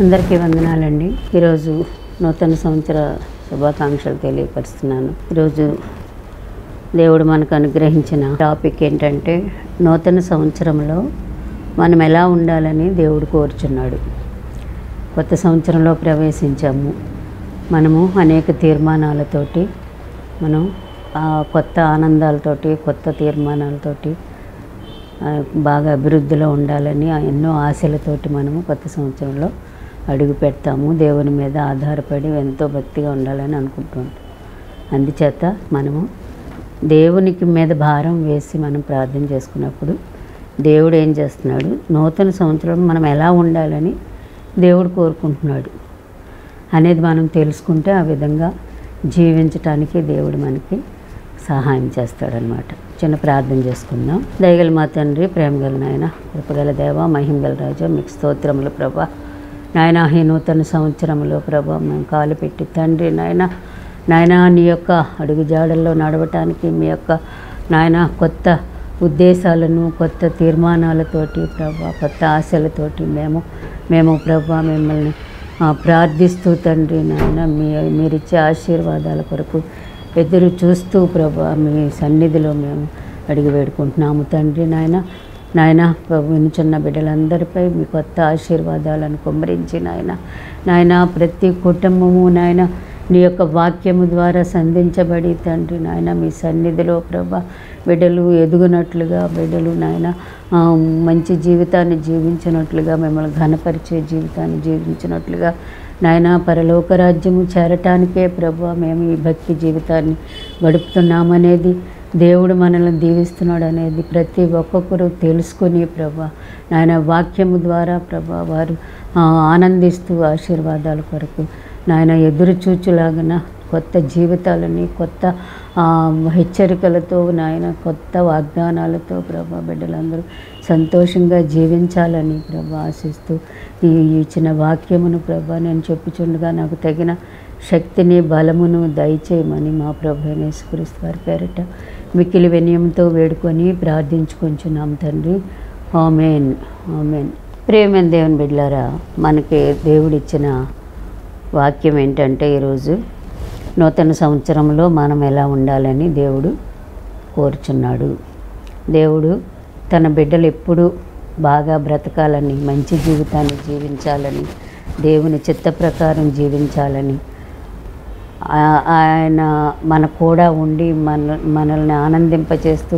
అందరికీ వందనాలండి ఈరోజు నూతన సంవత్సర శుభాకాంక్షలు తెలియపరుస్తున్నాను ఈరోజు దేవుడు మనకు అనుగ్రహించిన టాపిక్ ఏంటంటే నూతన సంవత్సరంలో మనం ఎలా ఉండాలని దేవుడు కోరుచున్నాడు కొత్త సంవత్సరంలో ప్రవేశించాము మనము అనేక తీర్మానాలతోటి మనం ఆ కొత్త ఆనందాలతోటి కొత్త తీర్మానాలతోటి ఆ, బాగా అభివృద్ధిలో ఉండాలని ఆ ఎన్నో ఆశలతోటి మనము కొత్త సంవత్సరంలో అడుగు పెడతాము దేవుని మీద ఆధారపడి ఎంతో భక్తిగా ఉండాలని అనుకుంటుంటాం అందుచేత మనము దేవునికి మీద భారం వేసి మనం ప్రార్థన చేసుకున్నప్పుడు దేవుడు ఏం చేస్తున్నాడు నూతన సంవత్సరం మనం ఎలా ఉండాలని దేవుడు కోరుకుంటున్నాడు అనేది మనం తెలుసుకుంటే ఆ విధంగా జీవించటానికి దేవుడు మనకి సహాయం చేస్తాడనమాట చిన్న ప్రార్థన చేసుకుందాం దయగల మా తండ్రి ప్రేమగల నాయన కృపగల దేవ మహిమగల రాజా మీకు స్తోత్రములు ప్రభా నాయన ఈ నూతన సంవత్సరంలో ప్రభా మేము కాలు పెట్టి తండ్రి నాయన నాయన నీ యొక్క అడుగు జాడల్లో నడవటానికి మీ యొక్క నాయన కొత్త ఉద్దేశాలను కొత్త తీర్మానాలతోటి ప్రభా కొత్త ఆశలతోటి మేము మేము ప్రభా మిమ్మల్ని ఆ, ప్రార్థిస్తూ తండ్రి నాయన మీ మీరిచ్చే ఆశీర్వాదాల కొరకు ఎదురు చూస్తూ ప్రభా మీ సన్నిధిలో మేము అడిగి వేడుకుంటున్నాము తండ్రి నాయన నాయన వినుచున్న బిడ్డలందరిపై మీ కొత్త ఆశీర్వాదాలను కుమ్మరించి నాయన నాయన ప్రతి కుటుంబము నాయన నీ యొక్క వాక్యము ద్వారా సంధించబడి తండ్రి నాయన మీ సన్నిధిలో ప్రభా బిడ్డలు ఎదుగునట్లుగా బిడ్డలు నాయన ఆ, మంచి జీవితాన్ని జీవించినట్లుగా మిమ్మల్ని ఘనపరిచే జీవితాన్ని జీవించినట్లుగా నాయన పరలోక రాజ్యము చేరటానికే ప్రభు మేము ఈ భక్తి జీవితాన్ని గడుపుతున్నామనేది దేవుడు మనల్ని దీవిస్తున్నాడు అనేది ప్రతి ఒక్కొక్కరు తెలుసుకొని ప్రభా నాయన వాక్యము ద్వారా ప్రభా వారు ఆ, ఆనందిస్తూ ఆశీర్వాదాల కొరకు నాయన ఎదురు చూచులాగన కొత్త జీవితాలని కొత్త ఆ, హెచ్చరికలతో నాయన కొత్త వాగ్దానాలతో ప్రభా బిడ్డలందరూ సంతోషంగా జీవించాలని ప్రభా ఆశిస్తూ ఈ ఇచ్చిన వాక్యమును ప్రభా నేను చెప్పుచుండగా నాకు తగిన శక్తిని బలమును దయచేయమని మా ప్రభు యేసుక్రీస్తు వారి పేరిట మిక్కిలి వినయంతో వేడుకొని ప్రార్థించుకుంటున్నాం తండ్రి ఆమెన్ ఆమెన్ ప్రేమైన దేవుని బిడ్డలారా మనకి దేవుడిచ్చిన వాక్యం ఏంటంటే ఈరోజు నూతన సంవత్సరంలో మనం ఎలా ఉండాలని దేవుడు కోరుచున్నాడు దేవుడు తన బిడ్డలు ఎప్పుడూ బాగా బ్రతకాలని మంచి జీవితాన్ని జీవించాలని దేవుని చిత్త ప్రకారం జీవించాలని ఆ- ఆయన మన కూడా ఉండి మన మనల్ని ఆనందింపచేస్తూ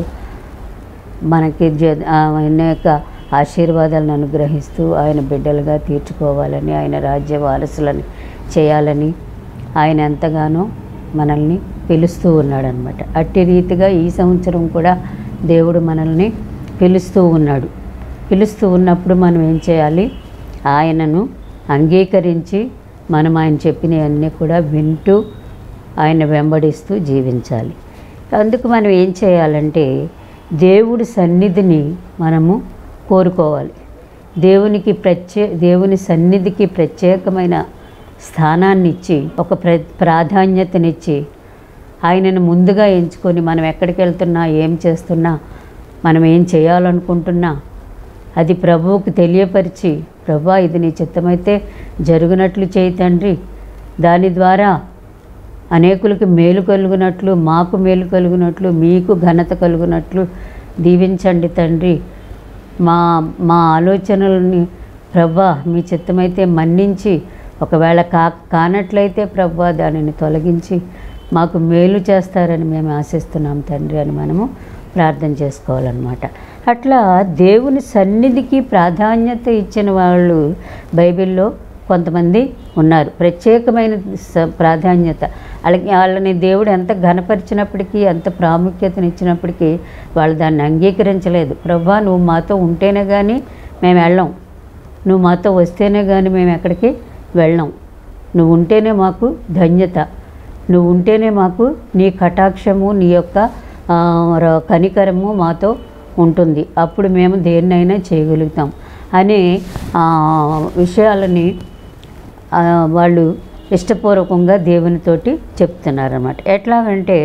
మనకి జ- ఆ అనేక ఆశీర్వాదాలను అనుగ్రహిస్తూ ఆయన బిడ్డలుగా తీర్చుకోవాలని ఆయన రాజ్య వారసులని చేయాలని ఆయన ఎంతగానో మనల్ని పిలుస్తూ ఉన్నాడనమాట అట్టి రీతిగా ఈ సంవత్సరం కూడా దేవుడు మనల్ని పిలుస్తూ ఉన్నాడు పిలుస్తూ ఉన్నప్పుడు మనం ఏం చేయాలి ఆయనను అంగీకరించి మనం ఆయన చెప్పినవన్నీ కూడా వింటూ ఆయన వెంబడిస్తూ జీవించాలి అందుకు మనం ఏం చేయాలంటే దేవుడి సన్నిధిని మనము కోరుకోవాలి దేవునికి ప్రత్యే దేవుని సన్నిధికి ప్రత్యేకమైన స్థానాన్ని ఇచ్చి ఒక ప్ర ప్రాధాన్యతనిచ్చి ఆయనను ముందుగా ఎంచుకొని మనం ఎక్కడికి వెళ్తున్నా ఏం చేస్తున్నా మనం ఏం చేయాలనుకుంటున్నా అది ప్రభువుకు తెలియపరిచి ప్రభా ఇది నీ చిత్తమైతే జరుగునట్లు చేయి తండ్రి దాని ద్వారా అనేకులకు మేలు కలుగునట్లు మాకు మేలు కలుగునట్లు మీకు ఘనత కలుగునట్లు దీవించండి తండ్రి మా మా ఆలోచనలని ప్రభా మీ చిత్తమైతే మన్నించి ఒకవేళ కా కానట్లయితే ప్రభా దానిని తొలగించి మాకు మేలు చేస్తారని మేము ఆశిస్తున్నాం తండ్రి అని మనము ప్రార్థన చేసుకోవాలన్నమాట అట్లా దేవుని సన్నిధికి ప్రాధాన్యత ఇచ్చిన వాళ్ళు బైబిల్లో కొంతమంది ఉన్నారు ప్రత్యేకమైన స- ప్రాధాన్యత వాళ్ళకి వాళ్ళని దేవుడు ఎంత ఘనపరిచినప్పటికీ ఎంత ప్రాముఖ్యతనిచ్చినప్పటికీ వాళ్ళు దాన్ని అంగీకరించలేదు ప్రభా నువ్వు మాతో ఉంటేనే కానీ మేము వెళ్ళం నువ్వు మాతో వస్తేనే కానీ మేము ఎక్కడికి వెళ్ళం నువ్వు ఉంటేనే మాకు ధన్యత నువ్వు ఉంటేనే మాకు నీ కటాక్షము నీ యొక్క ఆ, ర- కనికరము మాతో ఉంటుంది అప్పుడు మేము దేన్నైనా చేయగలుగుతాం అనే ఆ, విషయాలని ఆ, వాళ్ళు ఇష్టపూర్వకంగా దేవునితోటి చెప్తున్నారన్నమాట ఎట్లాగంటే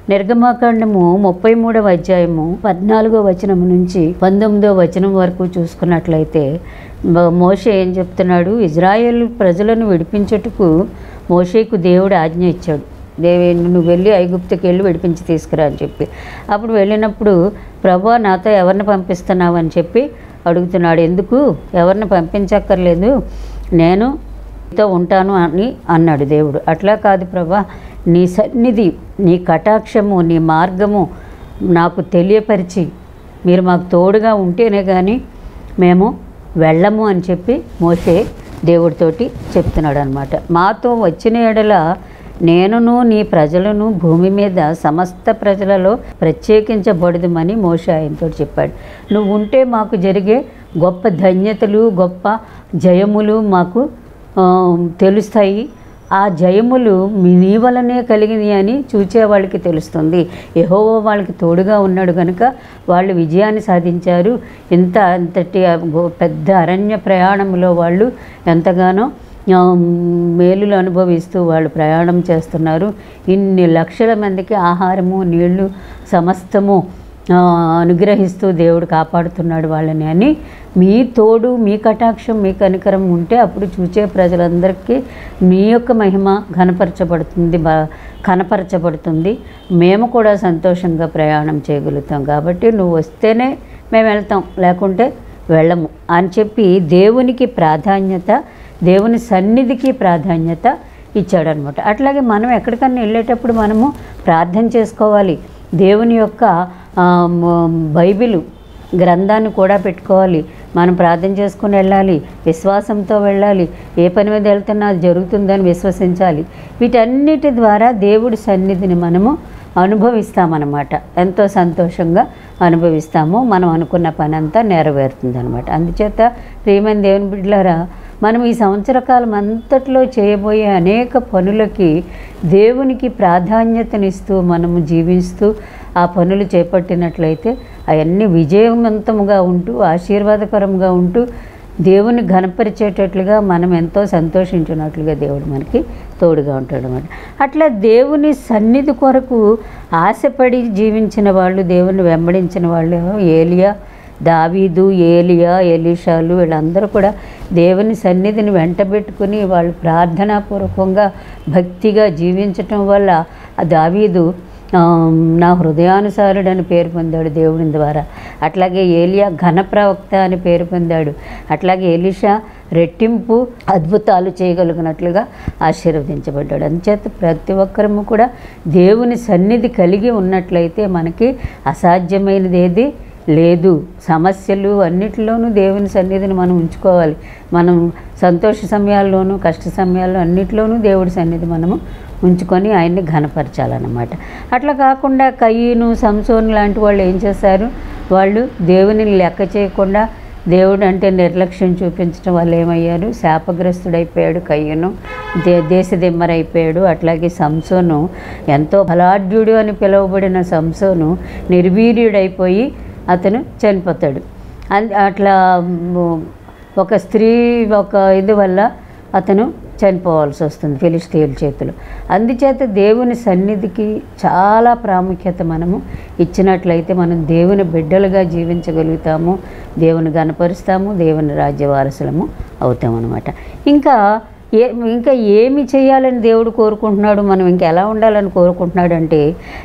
నిర్గమాకాండము ముప్పై మూడవ అధ్యాయము పద్నాలుగో వచనం నుంచి పంతొమ్మిదో వచనం వరకు చూసుకున్నట్లయితే మ- మోషే ఏం చెప్తున్నాడు ఇజ్రాయేల్ ప్రజలను విడిపించుటకు మోషేకు దేవుడు ఆజ్ఞ ఇచ్చాడు దేవి నువ్వు వెళ్ళి ఐగుప్తుకి వెళ్ళి విడిపించి తీసుకురా అని చెప్పి అప్పుడు వెళ్ళినప్పుడు ప్రభు నాతో ఎవరిని పంపిస్తున్నావు అని చెప్పి అడుగుతున్నాడు ఎందుకు ఎవరిని పంపించక్కర్లేదు నేను నీతో ఉంటాను అని అన్నాడు దేవుడు అట్లా కాదు ప్రభా నీ సన్నిధి నీ కటాక్షము నీ మార్గము నాకు తెలియపరిచి మీరు మాకు తోడుగా ఉంటేనే కానీ మేము వెళ్ళము అని చెప్పి మోసే దేవుడితోటి చెప్తున్నాడు అనమాట మాతో వచ్చిన ఎడల నేనును నీ ప్రజలను భూమి మీద సమస్త ప్రజలలో ప్రత్యేకించబడదుమని మోషే ఆయనతో చెప్పాడు నువ్వు ఉంటే మాకు జరిగే గొప్ప ధన్యతలు గొప్ప జయములు మాకు ఆ, తెలుస్తాయి ఆ జయములు మీ- నీ వలనే కలిగినాయి అని చూచే వాళ్ళకి తెలుస్తుంది యెహోవా వాళ్ళకి తోడుగా ఉన్నాడు కనుక వాళ్ళు విజయాన్ని సాధించారు ఇంత అంతటి ఆ గో- పెద్ద అరణ్య ప్రయాణంలో వాళ్ళు ఎంతగానో ఆ, మేలులు అనుభవిస్తూ వాళ్ళు ప్రయాణం చేస్తున్నారు ఇన్ని లక్షల మందికి ఆహారము నీళ్లు సమస్తము ఆ, అనుగ్రహిస్తూ దేవుడు కాపాడుతున్నాడు వాళ్ళని అని మీ తోడు మీ కటాక్షం మీ కనికరం ఉంటే అప్పుడు చూచే ప్రజలందరికీ మీ యొక్క మహిమ ఘనపరచబడుతుంది బ కనపరచబడుతుంది మేము కూడా సంతోషంగా ప్రయాణం చేయగలుగుతాం కాబట్టి నువ్వు వస్తేనే మేము వెళ్తాం లేకుంటే వెళ్ళము అని చెప్పి దేవునికి ప్రాధాన్యత దేవుని సన్నిధికి ప్రాధాన్యత ఇచ్చాడనమాట అట్లాగే మనం ఎక్కడికన్నా వెళ్ళేటప్పుడు మనము ప్రార్థన చేసుకోవాలి దేవుని యొక్క ఆ, మ- బైబిలు గ్రంథాన్ని కూడా పెట్టుకోవాలి మనం ప్రార్థన చేసుకుని వెళ్ళాలి విశ్వాసంతో వెళ్ళాలి ఏ పని మీద వెళ్తున్నా అది జరుగుతుందని విశ్వసించాలి వీటన్నిటి ద్వారా దేవుడి సన్నిధిని మనము అనుభవిస్తామన్నమాట ఎంతో సంతోషంగా అనుభవిస్తాము మనం అనుకున్న పని అంతా నెరవేరుతుంది అనమాట అందుచేత ప్రియమైన దేవుని బిడ్డలారా మనం ఈ సంవత్సర కాలం అంతట్లో చేయబోయే అనేక పనులకి దేవునికి ప్రాధాన్యతనిస్తూ మనము జీవిస్తూ ఆ పనులు చేపట్టినట్లయితే అవన్నీ విజయవంతముగా ఉంటూ ఆశీర్వాదకరంగా ఉంటూ దేవుని ఘనపరిచేటట్లుగా మనం ఎంతో సంతోషించినట్లుగా దేవుడు మనకి తోడుగా ఉంటాడు అన్నమాట అట్లా దేవుని సన్నిధి కొరకు ఆశపడి జీవించిన వాళ్ళు దేవుని వెంబడించిన వాళ్ళు ఏలియా దావీదు ఏలియా ఎలీషాలు వీళ్ళందరూ కూడా దేవుని సన్నిధిని వెంటబెట్టుకుని వాళ్ళు ప్రార్థనాపూర్వకంగా భక్తిగా జీవించటం వల్ల ఆ దావీదు ఆ, నా హృదయానుసారుడు అని పేరు పొందాడు దేవుని ద్వారా అట్లాగే ఏలియా ఘన ప్రవక్త అని పేరు పొందాడు అట్లాగే ఎలీషా రెట్టింపు అద్భుతాలు చేయగలిగినట్లుగా ఆశీర్వదించబడ్డాడు అందుచేత ప్రతి ఒక్కరము కూడా దేవుని సన్నిధి కలిగి ఉన్నట్లయితే మనకి అసాధ్యమైనది ఏది లేదు సమస్యలు అన్నిటిలోనూ దేవుని సన్నిధిని మనం ఉంచుకోవాలి మనం సంతోష సమయాల్లోనూ కష్ట సమయాల్లో అన్నిటిలోనూ దేవుడి సన్నిధి మనము ఉంచుకొని ఆయన్ని ఘనపరచాలన్నమాట అట్లా కాకుండా కయ్యను సంసోను లాంటి వాళ్ళు ఏం చేశారు వాళ్ళు దేవుని లెక్క చేయకుండా దేవుడు అంటే నిర్లక్ష్యం చూపించడం వల్ల ఏమయ్యారు శాపగ్రస్తుడైపోయాడు కయ్యను దే దేశదిమ్మరైపోయాడు అట్లాగే సంసోను ఎంతో బలాఢ్యుడు అని పిలువబడిన సంసోను నిర్వీర్యుడైపోయి అతను చనిపోతాడు అన్- అట్లా మ్, ఒక స్త్రీ ఒక ఇది వల్ల అతను చనిపోవాల్సి వస్తుంది ఫిలిస్తీన్ల చేతిలో అందుచేత దేవుని సన్నిధికి చాలా ప్రాముఖ్యత మనము ఇచ్చినట్లయితే మనం దేవుని బిడ్డలుగా జీవించగలుగుతాము దేవుని గనపరుస్తాము దేవుని రాజ్య వారసులము అవుతామన్నమాట ఇంకా ఏ ఇంకా ఏమి చేయాలని దేవుడు కోరుకుంటున్నాడు మనం ఇంకా ఎలా ఉండాలని కోరుకుంటున్నాడు అంటే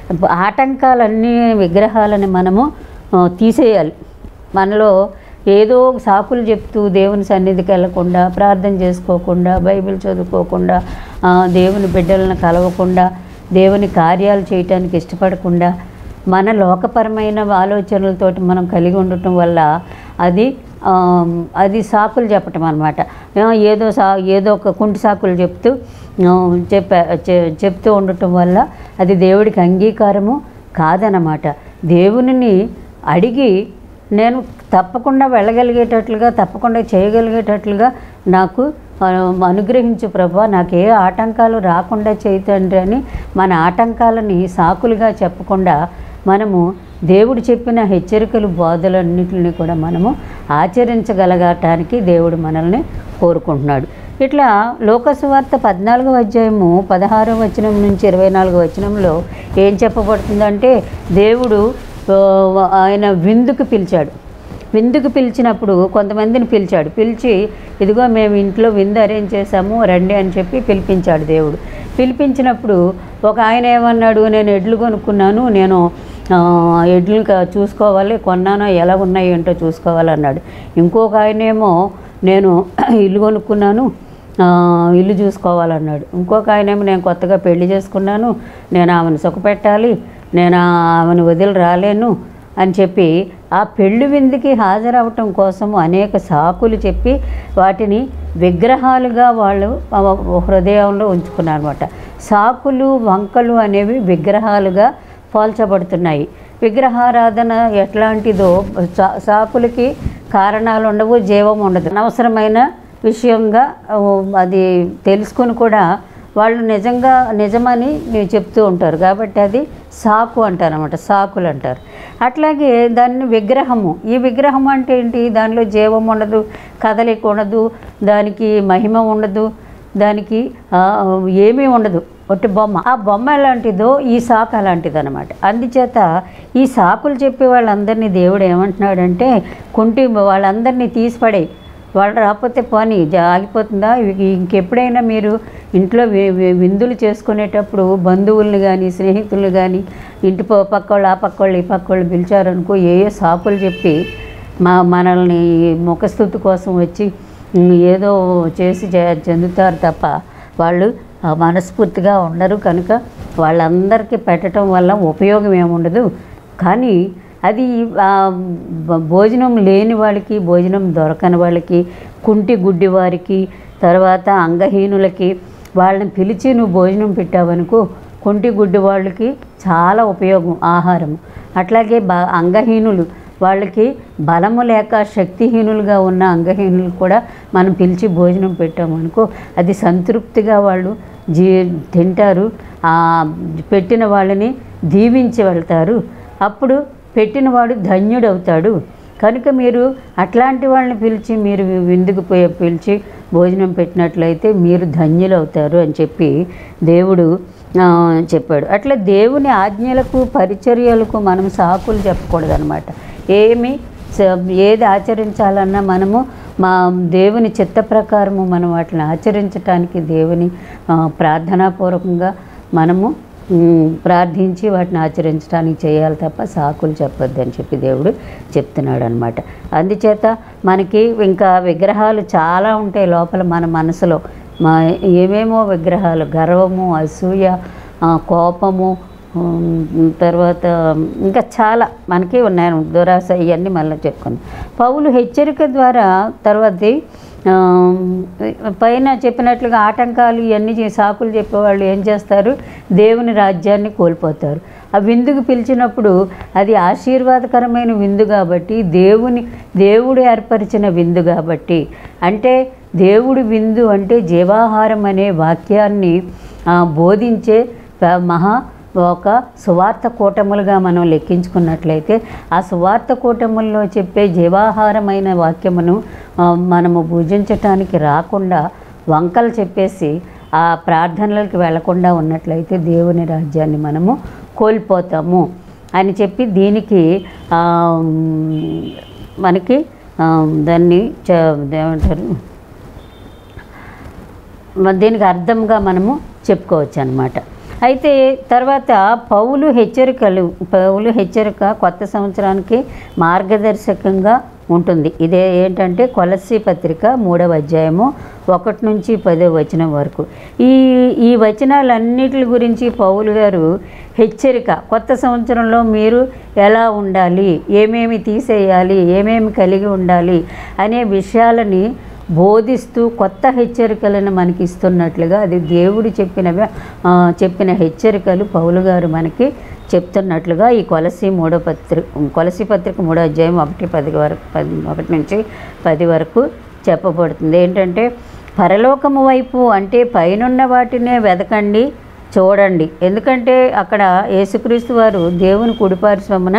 ఆటంకాలన్నీ విగ్రహాలని మనము ఆ, తీసేయాలి మనలో ఏదో సాకులు చెప్తూ దేవుని సన్నిధికి వెళ్ళకుండా ప్రార్థన చేసుకోకుండా బైబిల్ చదువుకోకుండా ఆ, దేవుని బిడ్డలను కలవకుండా దేవుని కార్యాలు చేయటానికి ఇష్టపడకుండా మన లోకపరమైన ఆలోచనలతోటి మనం కలిగి ఉండటం వల్ల అది ఆ, అది సాకులు చెప్పటం అనమాట ఏదో సా ఏదో ఒక కుంటి సాకులు చెప్తూ ఆ, చెప్ప చె- చెప్తూ ఉండటం వల్ల అది దేవుడికి అంగీకారము కాదనమాట దేవునిని అడిగి నేను తప్పకుండా వెళ్ళగలిగేటట్లుగా తప్పకుండా చేయగలిగేటట్లుగా నాకు ఆ, అనుగ్రహించు ప్రభా నాకు ఏ ఆటంకాలు రాకుండా చేయి తండ్రి అని మన ఆటంకాలని సాకులుగా చెప్పకుండా మనము దేవుడు చెప్పిన హెచ్చరికలు బాధలన్నింటిని కూడా మనము ఆచరించగలగటానికి దేవుడు మనల్ని కోరుకుంటున్నాడు ఇట్లా లోకసువార్త పద్నాలుగో అధ్యాయము పదహారో వచనం నుంచి ఇరవై నాలుగో వచనంలో ఏం చెప్పబడుతుందంటే దేవుడు ఆ, ఆయన విందుకు పిలిచాడు విందుకు పిలిచినప్పుడు కొంతమందిని పిలిచాడు పిలిచి ఇదిగో మేము ఇంట్లో విందు అరేంజ్ చేశాము రండి అని చెప్పి పిలిపించాడు దేవుడు పిలిపించినప్పుడు ఒక ఆయన ఏమన్నాడు నేను ఎడ్లు కొనుక్కున్నాను నేను ఆ, ఎడ్లు క- చూసుకోవాలి కొన్నానో ఎలా ఉన్నాయి ఏంటో చూసుకోవాలన్నాడు ఇంకొక ఆయనేమో నేను ఇల్లు కొనుక్కున్నాను ఆ, ఇల్లు చూసుకోవాలన్నాడు ఇంకొక ఆయనేమో నేను కొత్తగా పెళ్లి చేసుకున్నాను నేను ఆమెను సుఖపెట్టాలి నేను ఆమెను వదిలి రాలేను అని చెప్పి ఆ పెళ్లి విందుకి హాజరవటం కోసము అనేక సాకులు చెప్పి వాటిని విగ్రహాలుగా వాళ్ళు ఆ హృదయంలో ఉంచుకున్నారు అనమాట సాకులు వంకలు అనేవి విగ్రహాలుగా పోల్చబడుతున్నాయి విగ్రహారాధన ఎట్లాంటిదో సా- సాకులకి కారణాలు ఉండవు జీవం ఉండదు అనవసరమైన విషయంగా ఓ, అది తెలుసుకుని కూడా వాళ్ళు నిజంగా నిజమని చెప్తూ ఉంటారు కాబట్టి అది సాకు అంటారు అనమాట సాకులు అంటారు అట్లాగే దాన్ని విగ్రహము ఈ విగ్రహం అంటే ఏంటి దానిలో జీవం ఉండదు కదలిక ఉండదు దానికి మహిమ ఉండదు దానికి ఆ, ఏమీ ఉండదు ఒట్టి బొమ్మ ఆ బొమ్మ ఎలాంటిదో ఈ సాకు అలాంటిది అనమాట అందుచేత ఈ సాకులు చెప్పే వాళ్ళందరినీ దేవుడు ఏమంటున్నాడంటే కుంటి వాళ్ళందరినీ తీసిపడే వాళ్ళు రాకపోతే పని జ- ఆగిపోతుందా ఇవి- ఇంకెప్పుడైనా మీరు ఇంట్లో వి- వి- విందులు చేసుకునేటప్పుడు బంధువుల్ని కానీ స్నేహితులు కానీ ఇంటి ప- పక్క వాళ్ళు ఆ పక్క వాళ్ళు ఈ పక్క వాళ్ళు పిలిచారనుకో ఏ ఏ సాకులు చెప్పి మా మనల్ని ముఖస్థుతి కోసం వచ్చి ఉమ్, ఏదో చేసి చే- చెందుతారు తప్ప వాళ్ళు ఆ, మనస్ఫూర్తిగా ఉండరు కనుక వాళ్ళందరికీ పెట్టడం వల్ల ఉపయోగం ఏముండదు కానీ అది ఆ, బ- భోజనం లేని వాళ్ళకి భోజనం దొరకని వాళ్ళకి కుంటి గుడ్డి వారికి తర్వాత అంగహీనులకి వాళ్ళని పిలిచి నువ్వు భోజనం పెట్టావనుకో కుంటి గుడ్డి వాళ్ళకి చాలా ఉపయోగం ఆహారం అట్లాగే బ అంగహీనులు వాళ్ళకి బలము లేక శక్తిహీనులుగా ఉన్న అంగహీనులు కూడా మనం పిలిచి భోజనం పెట్టామనుకో అది సంతృప్తిగా వాళ్ళు జీ తింటారు ఆ పెట్టిన వాళ్ళని దీవించి వెళ్తారు అప్పుడు పెట్టినవాడు ధన్యుడవుతాడు కనుక మీరు అట్లాంటి వాళ్ళని పిలిచి మీరు విందుకు పోయి పిలిచి భోజనం పెట్టినట్లయితే మీరు ధన్యులు అవుతారు అని చెప్పి దేవుడు ఆ, చెప్పాడు అట్లా దేవుని ఆజ్ఞలకు పరిచర్యలకు మనం సాకులు చెప్పకూడదు అనమాట ఏమి స- ఏది ఆచరించాలన్నా మనము మా దేవుని చిత్త ప్రకారము మనం వాటిని ఆచరించటానికి దేవుని ఆ, ప్రార్థనాపూర్వకంగా మనము ఉమ్, ప్రార్థించి వాటిని ఆచరించడానికి చేయాలి తప్ప సాకులు చెప్పొద్దు అని చెప్పి దేవుడు చెప్తున్నాడు అనమాట అందుచేత మనకి ఇంకా విగ్రహాలు చాలా ఉంటాయి లోపల మన మనసులో మా ఏమేమో విగ్రహాలు గర్వము అసూయ ఆ, కోపము ఉమ్, తర్వాత ఇంకా చాలా మనకి ఉన్నాయి దురాశ ఇవన్నీ మళ్ళీ చెప్పుకుందాం పౌలు హెచ్చరిక ద్వారా తర్వాతది ఆ, పైన చెప్పినట్లుగా ఆటంకాలు ఇవన్నీ చే- సాకులు చెప్పేవాళ్ళు ఏం చేస్తారు దేవుని రాజ్యాన్ని కోల్పోతారు ఆ విందుకు పిలిచినప్పుడు అది ఆశీర్వాదకరమైన విందు కాబట్టి దేవుని దేవుడు ఏర్పరిచిన విందు కాబట్టి అంటే దేవుడి విందు అంటే జీవాహారం అనే వాక్యాన్ని ఆ, బోధించే ప- మహా ఒక సువార్త కూటములుగా మనం లెక్కించుకున్నట్లయితే ఆ సువార్త కూటముల్లో చెప్పే జీవాహారమైన వాక్యమును ఆ, మనము భుజించటానికి రాకుండా వంకలు చెప్పేసి ఆ ప్రార్థనలకు వెళ్లకుండా ఉన్నట్లయితే దేవుని రాజ్యాన్ని మనము కోల్పోతాము అని చెప్పి దీనికి ఆ, మనకి ఆ, దాన్ని చ ఏమంటారు మ- దీనికి అర్థంగా మనము చెప్పుకోవచ్చు అనమాట అయితే తర్వాత పౌలు హెచ్చరికలు పౌలు హెచ్చరిక కొత్త సంవత్సరానికి మార్గదర్శకంగా ఉంటుంది ఇదే ఏంటంటే కొలసి పత్రిక మూడవ అధ్యాయము ఒకటి నుంచి పదో వచనం వరకు ఈ ఈ వచనాలన్నిటి గురించి పౌలు గారు హెచ్చరిక కొత్త సంవత్సరంలో మీరు ఎలా ఉండాలి ఏమేమి తీసేయాలి ఏమేమి కలిగి ఉండాలి అనే విషయాలని బోధిస్తూ కొత్త హెచ్చరికలను మనకి ఇస్తున్నట్లుగా అది దేవుడు చెప్పినవి ఆ, చెప్పిన హెచ్చరికలు పౌలు గారు మనకి చెప్తున్నట్లుగా ఈ కొలసి మూడో పత్రిక కొలసి పత్రిక మూడో అధ్యాయం ఒకటి పది వరకు పది ఒకటి నుంచి పది వరకు చెప్పబడుతుంది ఏంటంటే పరలోకము వైపు అంటే పైనున్న వాటినే వెదకండి చూడండి ఎందుకంటే అక్కడ యేసుక్రీస్తు వారు దేవుని కుడిపారిశ్రమన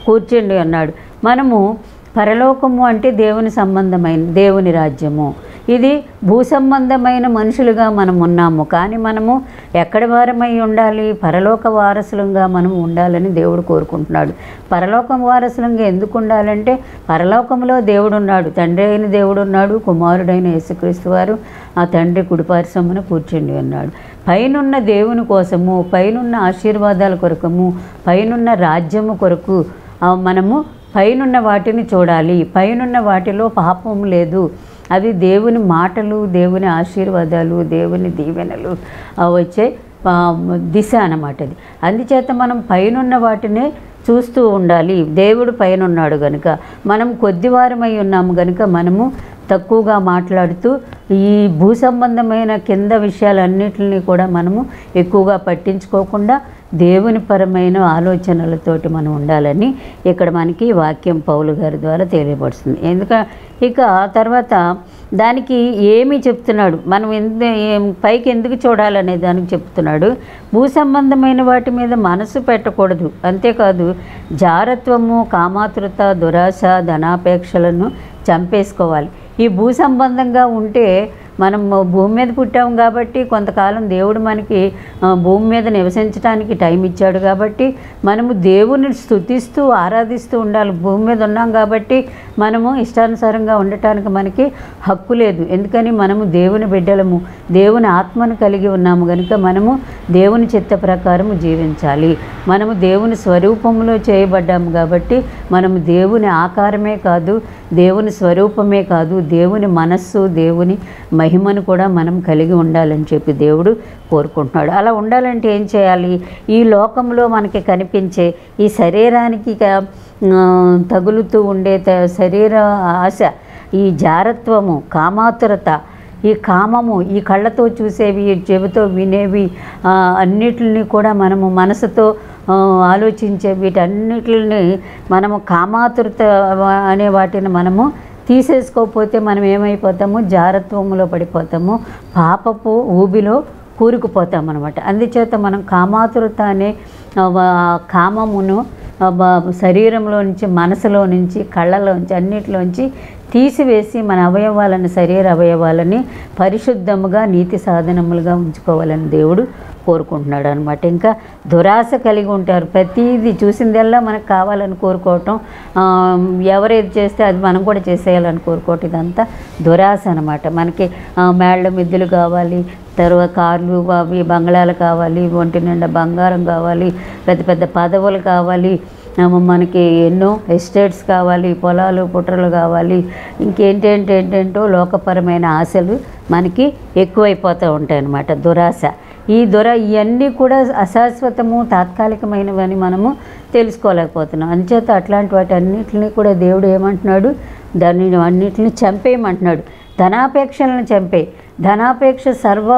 కూర్చోండి అన్నాడు మనము పరలోకము అంటే దేవుని సంబంధమైన దేవుని రాజ్యము ఇది భూ సంబంధమైన మనుషులుగా మనం ఉన్నాము కానీ మనము ఎక్కడి వారమై ఉండాలి పరలోక వారసులంగా మనం ఉండాలని దేవుడు కోరుకుంటున్నాడు పరలోక వారసులంగా ఎందుకు ఉండాలంటే పరలోకంలో దేవుడు ఉన్నాడు తండ్రి అయిన దేవుడు ఉన్నాడు కుమారుడైన యేసుక్రీస్తు వారు ఆ తండ్రి కుడిపారిసమ్మను కూర్చుండి ఉన్నాడు పైనున్న దేవుని కోసము పైనున్న ఆశీర్వాదాల కొరకము పైనున్న రాజ్యము కొరకు ఆ, మనము పైనున్న వాటిని చూడాలి పైనున్న వాటిలో పాపం లేదు అది దేవుని మాటలు దేవుని ఆశీర్వాదాలు దేవుని దీవెనలు ఆ, వచ్చే ఆ, దిశ అన్నమాట అది అందుచేత మనం పైనున్న వాటినే చూస్తూ ఉండాలి దేవుడు పైన ఉన్నాడు గనుక మనం కొద్దివారమై ఉన్నాము గనుక మనము తక్కువగా మాట్లాడుతూ ఈ భూ సంబంధమైన కింద విషయాలన్నిటిని కూడా మనము ఎక్కువగా పట్టించుకోకుండా దేవుని పరమైన ఆలోచనలతోటి మనం ఉండాలని ఇక్కడ మనకి ఈ వాక్యం పౌలు గారి ద్వారా తెలియపడుతుంది ఎందుక ఇక తర్వాత దానికి ఏమి చెప్తున్నాడు మనం ఎందు ఏం- పైకి ఎందుకు చూడాలనే దానికి చెప్తున్నాడు భూ సంబంధమైన వాటి మీద మనసు పెట్టకూడదు అంతేకాదు జారత్వము కామాతృత దురాశ ధనాపేక్షలను చంపేసుకోవాలి ఈ భూ సంబంధంగా ఉంటే మనం భూమి మీద పుట్టాం కాబట్టి కొంతకాలం దేవుడు మనకి ఆ, భూమి మీద నివసించడానికి టైం ఇచ్చాడు కాబట్టి మనము దేవుని స్తుతిస్తూ ఆరాధిస్తూ ఉండాలి భూమి మీద ఉన్నాం కాబట్టి మనము ఇష్టానుసారంగా ఉండటానికి మనకి హక్కు లేదు ఎందుకని మనము దేవుని బిడ్డలము దేవుని ఆత్మను కలిగి ఉన్నాము కనుక మనము దేవుని చిత్త ప్రకారము జీవించాలి మనము దేవుని స్వరూపంలో చేయబడ్డాము కాబట్టి మనము దేవుని ఆకారమే కాదు దేవుని స్వరూపమే కాదు దేవుని మనస్సు దేవుని మహిమను కూడా మనం కలిగి ఉండాలని చెప్పి దేవుడు కోరుకుంటున్నాడు అలా ఉండాలంటే ఏం చేయాలి ఈ లోకంలో మనకి కనిపించే ఈ శరీరానికి క- ఆ, తగులుతూ ఉండే త- శరీర ఆశ ఈ జారత్వము కామాతురత ఈ కామము ఈ కళ్ళతో చూసేవి ఈ చెవితో వినేవి ఆ, అన్నిటిని కూడా మనము మనసుతో ఆ, ఆలోచించే వీటన్నిటిని మనము కామాతురత అనే వాటిని మనము తీసేసుకోకపోతే మనం ఏమైపోతాము జారత్వములో పడిపోతాము పాపపు ఊబిలో కూరుకుపోతాం అనమాట అందుచేత మనం కామాతురత అనే ఆ, వా- కామమును ఆ, బ- శరీరంలో నుంచి మనసులో నుంచి కళ్ళలోంచి అన్నిటిలోంచి తీసివేసి మన అవయవాలను శరీర అవయవాలని పరిశుద్ధముగా నీతి సాధనములుగా ఉంచుకోవాలని దేవుడు కోరుకుంటున్నాడు అనమాట ఇంకా దురాశ కలిగి ఉంటారు ప్రతిదీ చూసిందల్లా మనకు కావాలని కోరుకోవటం ఆ, ఎవరేది చేస్తే అది మనం కూడా చేసేయాలని కోరుకోవటం ఇదంతా దురాశ అనమాట మనకి ఆ, మేళ్ళ మిద్దులు కావాలి తర్వాత కార్లు అవి బంగ్లాలు కావాలి ఒంటి నిండా బంగారం కావాలి పెద్ద పెద్ద పదవులు కావాలి ఆ, మనకి ఎన్నో ఎస్టేట్స్ కావాలి పొలాలు పుట్రలు కావాలి ఇంకేంటేంటి ఏంటేంటో లోకపరమైన ఆశలు మనకి ఎక్కువైపోతూ ఉంటాయి అన్నమాట దురాశ ఈ దొర ఇవన్నీ కూడా అశాశ్వతము తాత్కాలికమైనవని మనము తెలుసుకోలేకపోతున్నాం అంచేత అట్లాంటి వాటి అన్నిటిని కూడా దేవుడు ఏమంటున్నాడు దాన్ని అన్నిటిని చంపేయమంటున్నాడు ధనాపేక్షలను చంపే ధనాపేక్ష సర్వ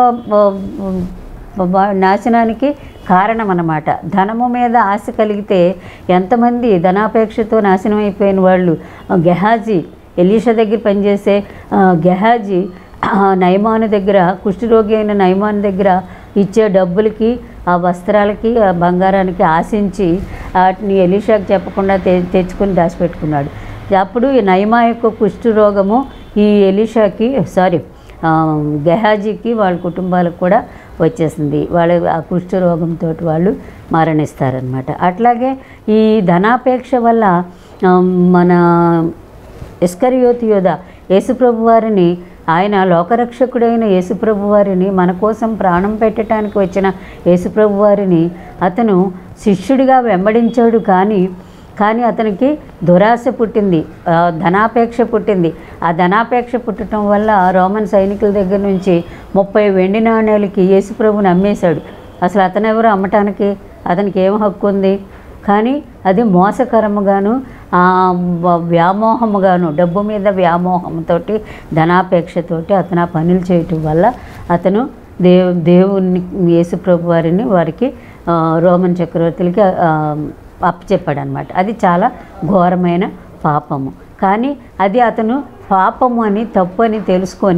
బ- నాశనానికి కారణం అన్నమాట ధనము మీద ఆశ కలిగితే ఎంతమంది ధనాపేక్షతో నాశనం అయిపోయిన వాళ్ళు ఆ, గెహాజీ ఎలీషా దగ్గర పనిచేసే ఆ, గెహాజీ ఆ, నయమాను దగ్గర కుష్ఠరోగి అయిన నయమాను దగ్గర ఇచ్చే డబ్బులకి ఆ వస్త్రాలకి ఆ బంగారానికి ఆశించి వాటిని ఎలీషాకి చెప్పకుండా తె తెచ్చుకొని దాచిపెట్టుకున్నాడు అప్పుడు ఈ నయమా యొక్క కుష్ఠ రోగము ఈ ఎలీషాకి సారీ ఆ, గెహాజీకి వాళ్ళ కుటుంబాలకు కూడా వచ్చేసింది వాళ్ళ ఆ కుష్ఠ రోగంతో వాళ్ళు మరణిస్తారనమాట అట్లాగే ఈ ధనాపేక్ష వల్ల ఆ, మన ఇస్కరియోతి యోధ యేసుప్రభు వారిని ఆయన లోకరక్షకుడైన యేసుప్రభు వారిని మన కోసం ప్రాణం పెట్టడానికి వచ్చిన యేసుప్రభు వారిని అతను శిష్యుడిగా వెంబడించాడు కానీ కానీ అతనికి దురాశ పుట్టింది ఆ, ధనాపేక్ష పుట్టింది ఆ ధనాపేక్ష పుట్టడం వల్ల రోమన్ సైనికుల దగ్గర నుంచి ముప్పై వెండి నాణేలకి యేసుప్రభుని అమ్మేశాడు అసలు అతను ఎవరు అమ్మటానికి అతనికి ఏం హక్కు ఉంది కానీ అది మోసకరముగాను ఆ, వ- వ్యామోహముగాను డబ్బు మీద వ్యామోహంతోటి ధనాపేక్షతోటి అతను ఆ పనులు చేయటం వల్ల అతను దేవు దేవుని యేసుప్రభు వారిని వారికి ఆ, రోమన్ చక్రవర్తులకి ఆ, అప్పచెప్పాడు అనమాట అది చాలా ఘోరమైన పాపము కానీ అది అతను పాపము అని తప్పు అని తెలుసుకొని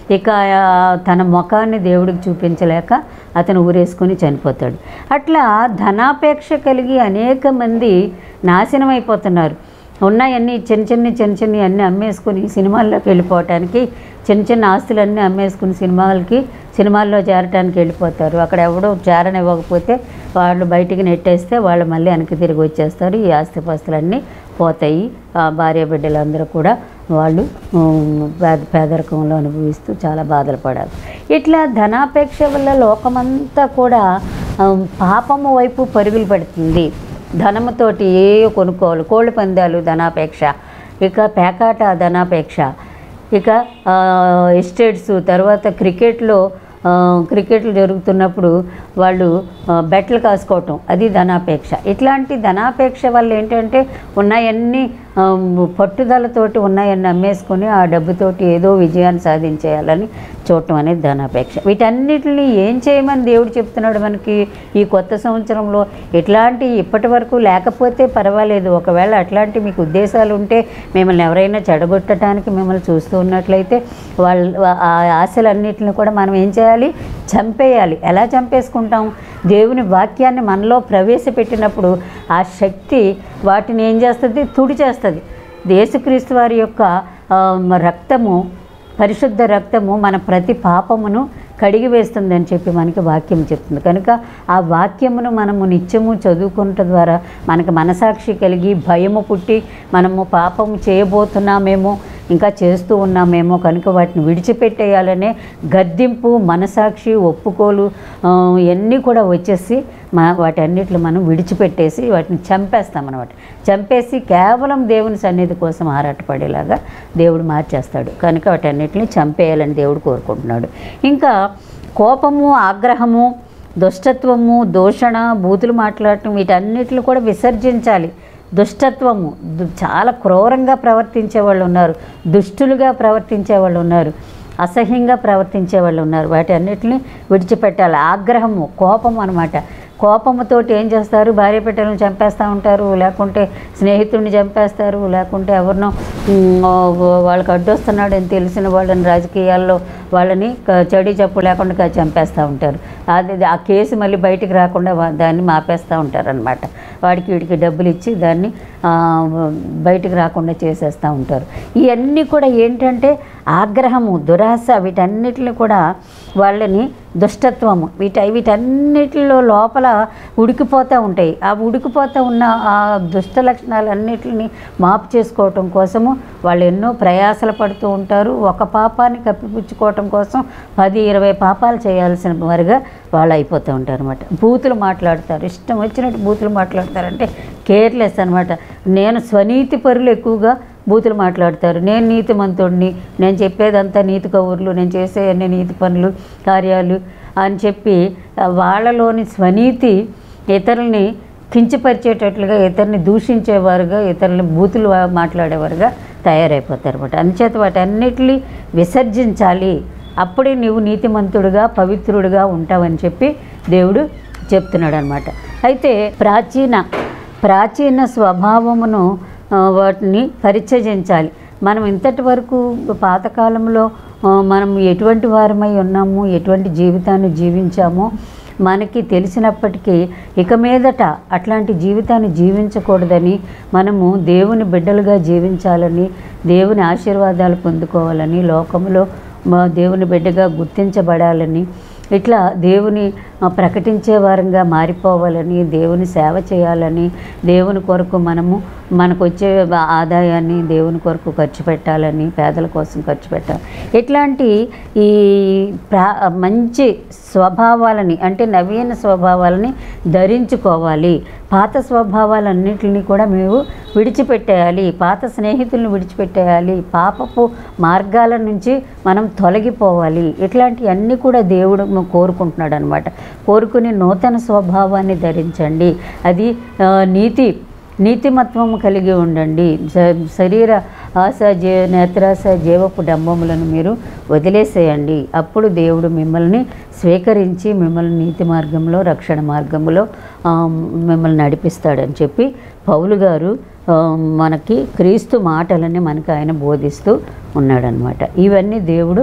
ఇక ఆ, తన ముఖాన్ని దేవుడికి చూపించలేక అతను ఊరేసుకొని చనిపోతాడు అట్లా ధనాపేక్ష కలిగి అనేక మంది నాశనం అయిపోతున్నారు ఉన్నాయన్నీ చిన్న చిన్న చిన్న చిన్న అన్నీ అమ్మేసుకుని సినిమాల్లోకి వెళ్ళిపోవటానికి చిన్న చిన్న ఆస్తులన్నీ అమ్మేసుకుని సినిమాలకి సినిమాల్లో చేరటానికి వెళ్ళిపోతారు అక్కడ ఎవడో చేరనివ్వకపోతే వాళ్ళు బయటికి నెట్టేస్తే వాళ్ళు మళ్ళీ వెనక్కి తిరిగి వచ్చేస్తారు ఈ ఆస్తిపాస్తులన్నీ పోతాయి ఆ భార్య బిడ్డలందరూ కూడా వాళ్ళు ఉమ్, పేద పేదరికంలో అనుభవిస్తూ చాలా బాధలు పడాలి ఇట్లా ధనాపేక్ష వల్ల లోకమంతా కూడా ఉమ్, పాపము వైపు పరుగులు పెడుతుంది ధనముతోటి ఏ కొనుక్కోవాలి కోళ్ళ పందాలు ధనాపేక్ష ఇక పేకాట ధనాపేక్ష ఇక ఆ, ఎస్టేట్స్ తర్వాత క్రికెట్లో ఆ, క్రికెట్లు జరుగుతున్నప్పుడు వాళ్ళు ఆ, బెట్లు కాసుకోవటం అది ధనాపేక్ష ఇట్లాంటి ధనాపేక్ష వల్ల ఏంటంటే ఉన్నాయన్నీ ఆ, పట్టుదలతోటి ఉన్నాయన్నీ అమ్మేసుకొని ఆ డబ్బుతోటి ఏదో విజయాన్ని సాధించేయాలని చూడటం అనేది ధనాపేక్ష వీటన్నిటిని ఏం చేయమని దేవుడు చెప్తున్నాడు మనకి ఈ కొత్త సంవత్సరంలో ఇట్లాంటి ఇప్పటి వరకు లేకపోతే పర్వాలేదు ఒకవేళ అట్లాంటి మీకు ఉద్దేశాలు ఉంటే మిమ్మల్ని ఎవరైనా చెడగొట్టడానికి మిమ్మల్ని చూస్తూ ఉన్నట్లయితే వాళ్ళ ఆ ఆశలన్నిటిని కూడా మనం ఏం చేయాలి చంపేయాలి ఎలా చంపేసుకుంటాం దేవుని వాక్యాన్ని మనలో ప్రవేశపెట్టినప్పుడు ఆ శక్తి వాటిని ఏం చేస్తుంది తుడి చేస్తుంది యేసుక్రీస్తు వారి యొక్క ఆ, రక్తము పరిశుద్ధ రక్తము మన ప్రతి పాపమును కడిగి వేస్తుందని చెప్పి మనకి వాక్యం చెప్తుంది కనుక ఆ వాక్యమును మనము నిత్యము చదువుకుంట ద్వారా మనకు మనసాక్షి కలిగి భయము పుట్టి మనము పాపము చేయబోతున్నామేమో ఇంకా చేస్తూ ఉన్నామేమో కనుక వాటిని విడిచిపెట్టేయాలనే గద్దింపు మనసాక్షి ఒప్పుకోలు ఆ, ఇవన్నీ కూడా వచ్చేసి మా వాటన్నిటిని మనం విడిచిపెట్టేసి వాటిని చంపేస్తాం అనమాట చంపేసి కేవలం దేవుని సన్నిధి కోసం ఆరాటపడేలాగా దేవుడు మార్చేస్తాడు కనుక వాటన్నిటిని చంపేయాలని దేవుడు కోరుకుంటున్నాడు ఇంకా కోపము ఆగ్రహము దుష్టత్వము దూషణ బూతులు మాట్లాడటం వీటన్నిటిని కూడా విసర్జించాలి దుష్టత్వము దు- చాలా క్రూరంగా ప్రవర్తించే వాళ్ళు ఉన్నారు దుష్టులుగా ప్రవర్తించే వాళ్ళు ఉన్నారు అసహ్యంగా ప్రవర్తించే వాళ్ళు ఉన్నారు వాటి అన్నిటిని విడిచిపెట్టాలి ఆగ్రహము కోపం అనమాట కోపముతోటి ఏం చేస్తారు భార్య బిడ్డలను చంపేస్తూ ఉంటారు లేకుంటే స్నేహితుడిని చంపేస్తారు లేకుంటే ఎవరినో ఉమ్, వాళ్ళకి అడ్డొస్తున్నాడు అని తెలిసిన వాళ్ళని రాజకీయాల్లో వాళ్ళని క- చెడి చెప్పు లేకుండా క- చంపేస్తూ ఉంటారు అది ఆ కేసు మళ్ళీ బయటికి రాకుండా వా- దాన్ని మాపేస్తూ ఉంటారు అనమాట వాడికి వీడికి డబ్బులు ఇచ్చి దాన్ని ఆ, బయటికి రాకుండా చేసేస్తూ ఉంటారు ఇవన్నీ కూడా ఏంటంటే ఆగ్రహము దురాశ వీటన్నిటిని కూడా వాళ్ళని దుష్టత్వము వీట వీటన్నిటిలో లోపల ఉడికిపోతూ ఉంటాయి ఆ ఉడికిపోతూ ఉన్న ఆ దుష్ట లక్షణాలన్నిటిని మాపు చేసుకోవటం కోసము వాళ్ళు ఎన్నో ప్రయాసలు పడుతూ ఉంటారు ఒక పాపాన్ని కప్పిపుచ్చుకోవటం కోసం పది ఇరవై పాపాలు చేయాల్సిన వారుగా వాళ్ళు అయిపోతూ ఉంటారు అనమాట బూతులు మాట్లాడతారు ఇష్టం వచ్చినట్టు బూతులు మాట్లాడతారంటే కేర్లెస్ అనమాట నేను స్వనీతి పరులు ఎక్కువగా బూతులు మాట్లాడతారు నేను నీతిమంతుడిని నేను చెప్పేదంతా నీతి కబుర్లు నేను చేసే అన్ని నీతి పనులు కార్యాలు అని చెప్పి ఆ, వాళ్ళలోని స్వనీతి ఇతరుల్ని కించపరిచేటట్లుగా ఇతరుని దూషించేవారుగా ఇతరులని బూతులు వా- మాట్లాడేవారుగా తయారైపోతారు అనమాట అందుచేత వాటన్నిటిని విసర్జించాలి అప్పుడే నీవు నీతిమంతుడుగా పవిత్రుడుగా ఉంటావని చెప్పి దేవుడు చెప్తున్నాడు అనమాట అయితే ప్రాచీన ప్రాచీన స్వభావమును ఆ, వాటిని పరిచయించాలి మనం ఇంతటి వరకు పాతకాలంలో ఆ, మనం ఎటువంటి వారమై ఉన్నాము ఎటువంటి జీవితాన్ని జీవించామో మనకి తెలిసినప్పటికీ ఇక మీదట అట్లాంటి జీవితాన్ని జీవించకూడదని మనము దేవుని బిడ్డలుగా జీవించాలని దేవుని ఆశీర్వాదాలు పొందుకోవాలని లోకంలో మా దేవుని బిడ్డగా గుర్తించబడాలని ఇట్లా దేవుని ఆ, ప్రకటించే వారంగా మారిపోవాలని దేవుని సేవ చేయాలని దేవుని కొరకు మనము మనకు వచ్చే ఆదాయాన్ని దేవుని కొరకు ఖర్చు పెట్టాలని పేదల కోసం ఖర్చు పెట్టాలి ఇట్లాంటి ఈ ప్రా మంచి స్వభావాలని అంటే నవీన స్వభావాలని ధరించుకోవాలి పాత స్వభావాలన్నింటినీ కూడా మేము విడిచిపెట్టేయాలి పాత స్నేహితులను విడిచిపెట్టేయాలి పాపపు మార్గాల నుంచి మనం తొలగిపోవాలి ఇట్లాంటివన్నీ కూడా దేవుడు కోరుకుంటున్నాడు అనమాట కోరుకుని నూతన స్వభావాన్ని ధరించండి అది ఆ, నీతి నీతిమత్వము కలిగి ఉండండి శ- శరీర ఆశ జీ నేత్రాశ జీవపు డంబములను మీరు వదిలేసేయండి అప్పుడు దేవుడు మిమ్మల్ని స్వీకరించి మిమ్మల్ని నీతి మార్గంలో రక్షణ మార్గంలో ఆ, మిమ్మల్ని నడిపిస్తాడని చెప్పి పౌలు గారు ఆ, మనకి క్రీస్తు మాటలని మనకి ఆయన బోధిస్తూ ఉన్నాడనమాట ఇవన్నీ దేవుడు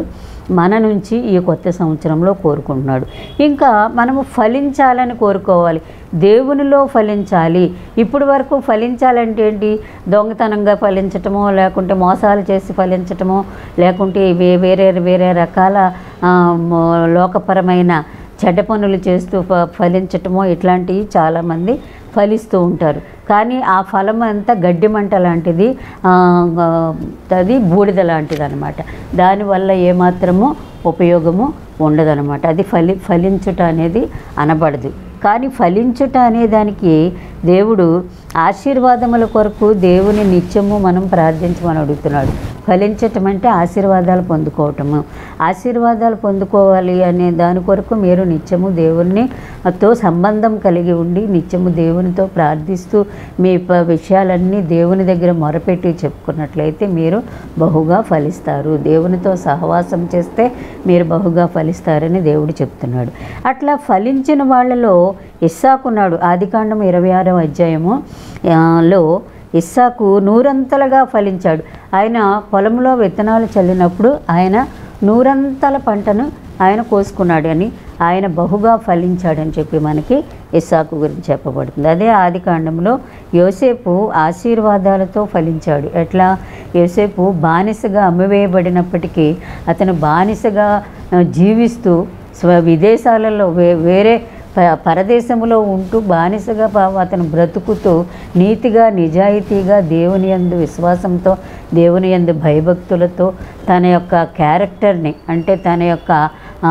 మన నుంచి ఈ కొత్త సంవత్సరంలో కోరుకుంటున్నాడు ఇంకా మనము ఫలించాలని కోరుకోవాలి దేవునిలో ఫలించాలి ఇప్పుడు వరకు ఫలించాలంటే ఏంటి దొంగతనంగా ఫలించటమో లేకుంటే మోసాలు చేసి ఫలించటమో లేకుంటే వే- వేరే వేరే రకాల ఆ, మో- లోకపరమైన చెడ్డ పనులు చేస్తూ ఫ- ఫలించటమో ఇట్లాంటివి చాలామంది ఫలిస్తూ ఉంటారు కానీ ఆ ఫలం అంతా గడ్డి మంట లాంటిది ఆ, ఆ, అది బూడిద లాంటిది అనమాట దానివల్ల ఏమాత్రము ఉపయోగము ఉండదన్నమాట అది ఫలి ఫలించుట అనేది అనబడదు కానీ ఫలించుట అనే దానికి దేవుడు ఆశీర్వాదముల కొరకు దేవుని నిత్యము మనం ప్రార్థించమని అడుగుతున్నాడు ఫలించటం అంటే ఆశీర్వాదాలు పొందుకోవటము ఆశీర్వాదాలు పొందుకోవాలి అనే దాని కొరకు మీరు నిత్యము దేవుని తో సంబంధం కలిగి ఉండి నిత్యము దేవునితో ప్రార్థిస్తూ మీ ప- విషయాలన్నీ దేవుని దగ్గర మొరపెట్టి చెప్పుకున్నట్లయితే మీరు బహుగా ఫలిస్తారు దేవునితో సహవాసం చేస్తే మీరు బహుగా ఫలిస్తారని దేవుడు చెప్తున్నాడు అట్లా ఫలించిన వాళ్ళలో ఇస్సాకున్నాడు ఆదికాండం ఇరవై ఆరవ అధ్యాయము ఆ, లో ఇస్సాకు నూరంతలుగా ఫలించాడు ఆయన పొలంలో విత్తనాలు చల్లినప్పుడు ఆయన నూరంతల పంటను ఆయన కోసుకున్నాడు అని ఆయన బహుగా ఫలించాడని చెప్పి మనకి ఇస్సాకు గురించి చెప్పబడుతుంది అదే ఆది కాండంలో యోసేపు ఆశీర్వాదాలతో ఫలించాడు ఎట్లా యోసేపు బానిసగా అమ్మివేయబడినప్పటికీ అతను బానిసగా ఆ, జీవిస్తూ స్వ విదేశాలలో వే వేరే ప- పరదేశంలో ఉంటూ బానిసగా పా- అతను బ్రతుకుతూ నీతిగా నిజాయితీగా దేవుని యందు విశ్వాసంతో దేవుని యందు భయభక్తులతో తన యొక్క క్యారెక్టర్ని అంటే తన యొక్క ఆ,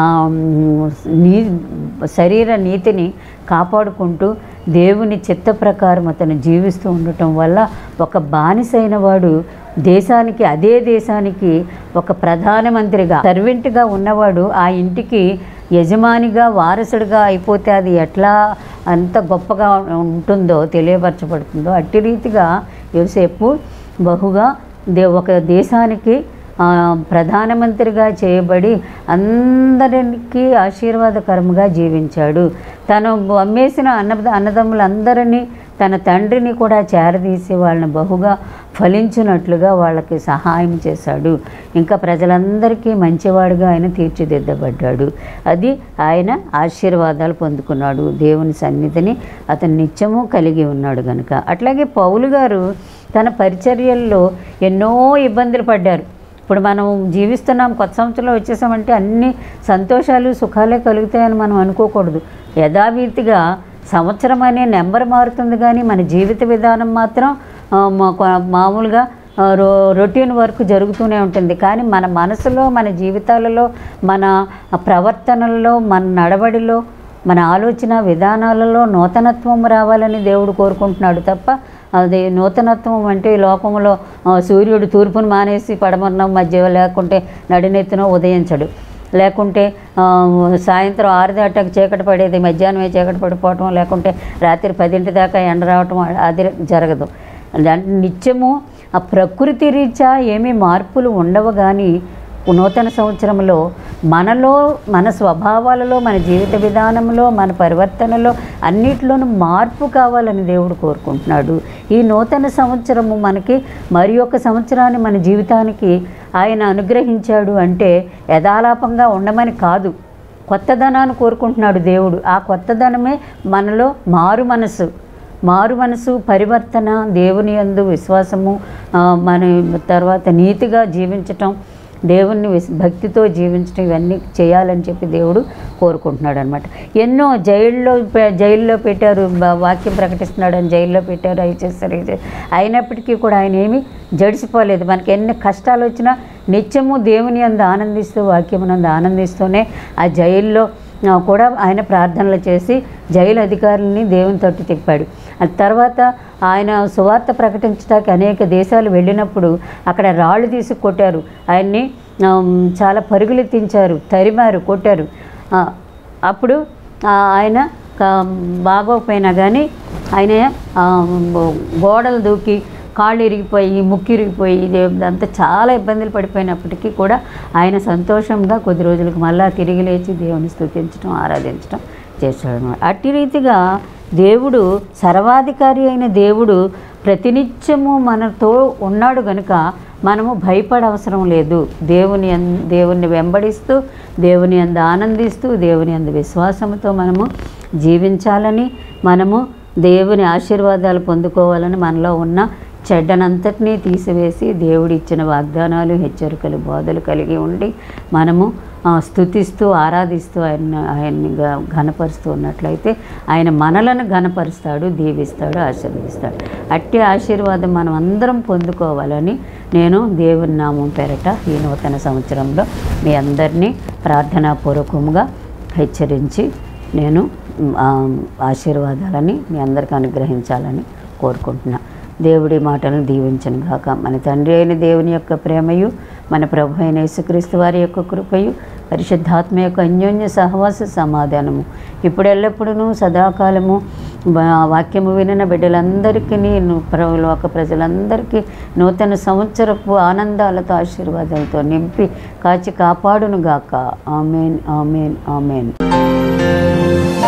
నీ శరీర నీతిని కాపాడుకుంటూ దేవుని చిత్త ప్రకారం అతను జీవిస్తూ ఉండటం వల్ల ఒక బానిసైన వాడు దేశానికి అదే దేశానికి ఒక ప్రధానమంత్రిగా సర్వెంట్గా ఉన్నవాడు ఆ ఇంటికి యజమానిగా వారసుడిగా అయిపోతే అది ఎట్లా అంత గొప్పగా ఉంటుందో తెలియపరచబడుతుందో అట్టి రీతిగా యోసేపు బహుగా దే ఒక దేశానికి ఆ, ప్రధానమంత్రిగా చేయబడి అందరికి ఆశీర్వాదకరంగా జీవించాడు తను అమ్మేసిన అన్న అన్నదమ్ములందరినీ తన తండ్రిని కూడా చేరదీసి వాళ్ళని బహుగా ఫలించినట్లుగా వాళ్ళకి సహాయం చేశాడు ఇంకా ప్రజలందరికీ మంచివాడుగా ఆయన తీర్చిదిద్దబడ్డాడు అది ఆయన ఆశీర్వాదాలు పొందుకున్నాడు దేవుని సన్నిధిని అతను నిత్యము కలిగి ఉన్నాడు కనుక అట్లాగే పౌలు గారు తన పరిచర్యల్లో ఎన్నో ఇబ్బందులు పడ్డారు ఇప్పుడు మనం జీవిస్తున్నాం కొత్త సంవత్సరంలో వచ్చేసామంటే అన్ని సంతోషాలు సుఖాలే కలుగుతాయని మనం అనుకోకూడదు యథావిధిగా సంవత్సరం అనే నెంబర్ మారుతుంది కానీ మన జీవిత విధానం మాత్రం ఆ, మా- కొ- మామూలుగా ఆ, రో రొటీన్ వర్క్ జరుగుతూనే ఉంటుంది కానీ మన మనసులో మన జీవితాలలో మన ప్రవర్తనలో మన నడవడిలో మన ఆలోచన విధానాలలో నూతనత్వం రావాలని దేవుడు కోరుకుంటున్నాడు తప్ప అది నూతనత్వం అంటే ఈ లోకంలో ఆ, సూర్యుడు తూర్పును మానేసి పడమరణం మధ్య లేకుంటే నడినెత్తున ఉదయించడు లేకుంటే ఆ, సాయంత్రం ఆరు దాటాక చీకటి పడేది మధ్యాహ్నమే చీకటి పడిపోవటం లేకుంటే రాత్రి పదింటి దాకా ఎండ రావటం అది జరగదు దాంట్లో నిత్యము ఆ ప్రకృతి రీత్యా ఏమీ మార్పులు ఉండవు కానీ నూతన సంవత్సరంలో మనలో మన స్వభావాలలో మన జీవిత విధానంలో మన పరివర్తనలో అన్నిట్లోనూ మార్పు కావాలని దేవుడు కోరుకుంటున్నాడు ఈ నూతన సంవత్సరము మనకి మరి ఒక సంవత్సరాన్ని మన జీవితానికి ఆయన అనుగ్రహించాడు అంటే యథాలాపంగా ఉండమని కాదు కొత్తదనాన్ని కోరుకుంటున్నాడు దేవుడు ఆ కొత్తదనమే మనలో మారు మనసు మారు మనసు పరివర్తన దేవుని యందు విశ్వాసము ఆ, మన తర్వాత నీతిగా జీవించటం దేవుణ్ణి విస్- భక్తితో జీవించడం ఇవన్నీ చేయాలని చెప్పి దేవుడు కోరుకుంటున్నాడు అనమాట ఎన్నో జైల్లో పె- జైల్లో పెట్టారు బ- వాక్యం ప్రకటిస్తున్నాడని జైల్లో పెట్టారు అవి చేస్తారు ఇది చేస్తారు. అయినప్పటికీ కూడా ఆయన ఏమీ జడిసిపోలేదు మనకి ఎన్ని కష్టాలు వచ్చినా నిత్యము దేవుని అందు ఆనందిస్తూ వాక్యమునందు ఆనందిస్తూనే ఆ జైల్లో ఆ, కూడా ఆయన ప్రార్థనలు చేసి జైలు అధికారులని దేవుని తట్టు తిప్పాడు ఆ తర్వాత ఆయన సువార్త ప్రకటించడానికి అనేక దేశాలు వెళ్ళినప్పుడు అక్కడ రాళ్ళు తీసి కొట్టారు ఆయన్ని ఆమ్, చాలా పరుగులెత్తించారు తరిమారు కొట్టారు ఆ, అప్పుడు ఆ, ఆయన క- బాగోకపోయినా కానీ ఆయన ఆ, గోడలు దూకి కాళ్ళు ఇరిగిపోయి ముక్కు ఇరిగిపోయి ఇది అంతా చాలా ఇబ్బందులు పడిపోయినప్పటికీ కూడా ఆయన సంతోషంగా కొద్ది రోజులకు మళ్ళా తిరిగి లేచి దేవుని స్తుతించడం ఆరాధించడం చేశాడు అన్నమాట. అట్టి రీతిగా దేవుడు సర్వాధికారి అయిన దేవుడు ప్రతినిత్యము మనతో ఉన్నాడు గనుక మనము భయపడవసరం లేదు దేవుని అన్- దేవుని వెంబడిస్తూ దేవుని అందు ఆనందిస్తూ దేవుని అందు విశ్వాసంతో మనము జీవించాలని మనము దేవుని ఆశీర్వాదాలు పొందుకోవాలని మనలో ఉన్న చెడ్డనంతటినీ తీసివేసి దేవుడు ఇచ్చిన వాగ్దానాలు హెచ్చరికలు బోధలు కలిగి ఉండి మనము ఆ, స్తుతిస్తూ ఆరాధిస్తూ ఆయన ఆయన్ని గ- ఘనపరుస్తూ ఉన్నట్లయితే ఆయన మనలను ఘనపరుస్తాడు దీవిస్తాడు ఆశీర్వదిస్తాడు అట్టి ఆశీర్వాదం మనం అందరం పొందుకోవాలని నేను దేవుని నామం పెరట ఈ నూతన సంవత్సరంలో మీ అందరినీ ప్రార్థనాపూర్వకంగా హెచ్చరించి నేను మ్, ఆ, ఆశీర్వాదాలని మీ అందరికీ అనుగ్రహించాలని కోరుకుంటున్నా దేవుడి మాటలను దీవించను గాక మన తండ్రి అయిన దేవుని యొక్క ప్రేమయు మన ప్రభు అయిన యేసుక్రీస్తు వారి యొక్క కృపయు పరిశుద్ధాత్మ యొక్క అన్యోన్య సహవాస సమాధానము ఇప్పుడు ఎల్లప్పుడూ సదాకాలము బా- వాక్యము వినిన బిడ్డలందరికీ ప్రభులోక ప్రజలందరికీ నూతన సంవత్సరపు ఆనందాలతో ఆశీర్వాదాలతో నింపి కాచి కాపాడును గాక ఆమెన్ ఆమెన్ ఆమెన్